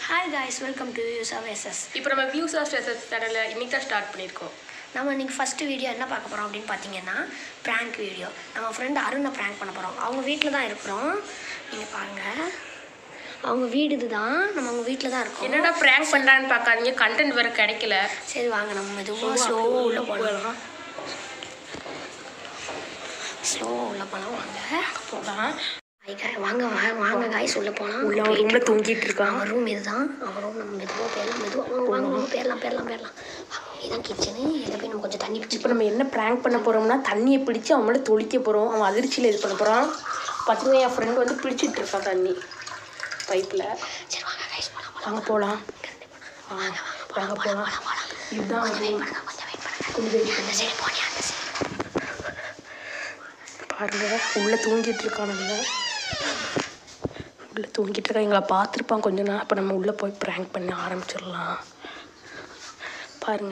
hi guys welcome to use of SS இப்போ நம்ம views of stresses சேனலை இன்னைக்கு தான் ஸ்டார்ட் பண்ணியிருக்கோம் நம்ம இன்னைக்கு ஃபஸ்ட்டு வீடியோ என்ன பார்க்க போகிறோம் அப்படின்னு பார்த்தீங்கன்னா ப்ராங்க் வீடியோ நம்ம ஃப்ரெண்டு அருணை ப்ராங்க் பண்ண போகிறோம் அவங்க வீட்டில் தான் இருக்கிறோம் நீங்கள் பாருங்கள் அவங்க வீடு இதுதான் நம்ம அவங்க வீட்டில் தான் இருக்கோம் என்னடா ப்ராங்க் பண்ணுறான்னு பார்க்காதீங்க கண்டென்ட் வேறு கிடைக்கல சரி வாங்க நம்ம மெதுவாக ஸ்லோவாக உள்ளே போகலாம் ஸ்லோவாக உள்ளே போகலாம் வாங்க போகலாம் Hi guy, வாங்க வாங்க வாங்க காய்ஸ் உள்ளே போகலாம் உள்ள ஒரு ரூமில் தூங்கிட்டு இருக்கான் அவன் ரூம் இதுதான் அவன் ரூம் நம்ம மெதுவாக போயிடலாம் மெதுவாக வாங்க வாங்க வாங்க போயிடலாம் போயிடலாம் போயிடலாம் வாங்க, இதுதான் கிச்சனு இதை போய் நம்ம கொஞ்சம் தண்ணி பிடிச்சி இப்போ நம்ம என்ன ப்ராங்க் பண்ண போகிறோம்னா தண்ணியை பிடிச்சி அவன் மேலே தொளிக்க போகிறோம் அவன் அதிர்ச்சியில் இது பண்ண போகிறான் பார்த்தீங்கன்னா என் ஃப்ரெண்டு வந்து பிடிச்சிட்டு இருக்கான் தண்ணி பைப்பில் சரி வாங்க கைஸ் போலாம் போலாம் வாங்க போகலாம் வாங்க வாங்க வாங்க போலாம் போகலாம் போலாம் போலாம் இதுதான் கொஞ்சம் வெயிட் பண்ணுங்க கொஞ்சம் வெயிட் பண்ணுங்க கொஞ்சம் wait அந்த சைடு போனி அந்த சைடு பாருங்க உள்ளே தூங்கிட்டு இருக்கானுங்க உள்ளே தூங்கிட்டு இருக்கான் எங்களை பார்த்துருப்பான் கொஞ்ச நேரம் அப்போ நம்ம உள்ளே போய் ப்ராங்க் பண்ண ஆரம்பிச்சிடலாம் பாருங்க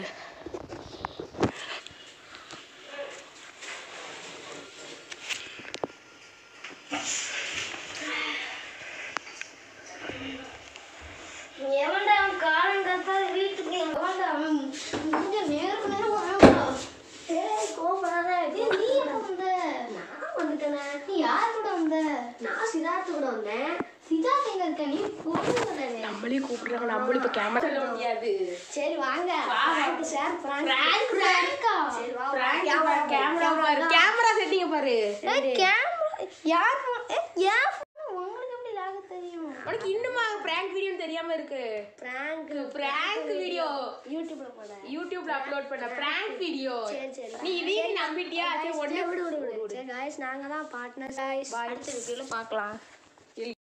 எவன்டா அவன் காலம் கத்தா வீட்டுக்கு எவன்டா அவன் முடிஞ்ச நேருக்கு நேரம் வாங்கடா ஏய் கோபப்படாத ஏய் நீ எப்போ வந்த நான் வந்துட்டேனே நீ யார் கூட வந்த நான் சிதார்த்து கூட வந்தேன் சிதார்த் எங்க இருக்க நீ போடுங்க நம்மளே கூப்பிடுறாங்க நம்மளும் இப்போ கேமரா சொல்ல முடியாது சரி வாங்க வாங்க சார் பிராங்க் பிராங்கா சரி வா கேமரா கேமரா செட்டிங்க பாரு கேமரா யார் யார் உங்களுக்கு எப்படி லாக தெரியும் உனக்கு இன்னுமா பிராங்க் வீடியோ தெரியாம இருக்கு பிராங்க் பிராங்க் வீடியோ யூடியூப்ல போட யூடியூப்ல அப்லோட் பண்ண பிராங்க் வீடியோ சரி சரி நீ இதையும் நம்பிட்டியா சரி உடனே விடு விடு விடு சரி காய்ஸ் நாங்க தான் பார்ட்னர் காய்ஸ் அடுத்த வீடியோல பார்க்கலாம்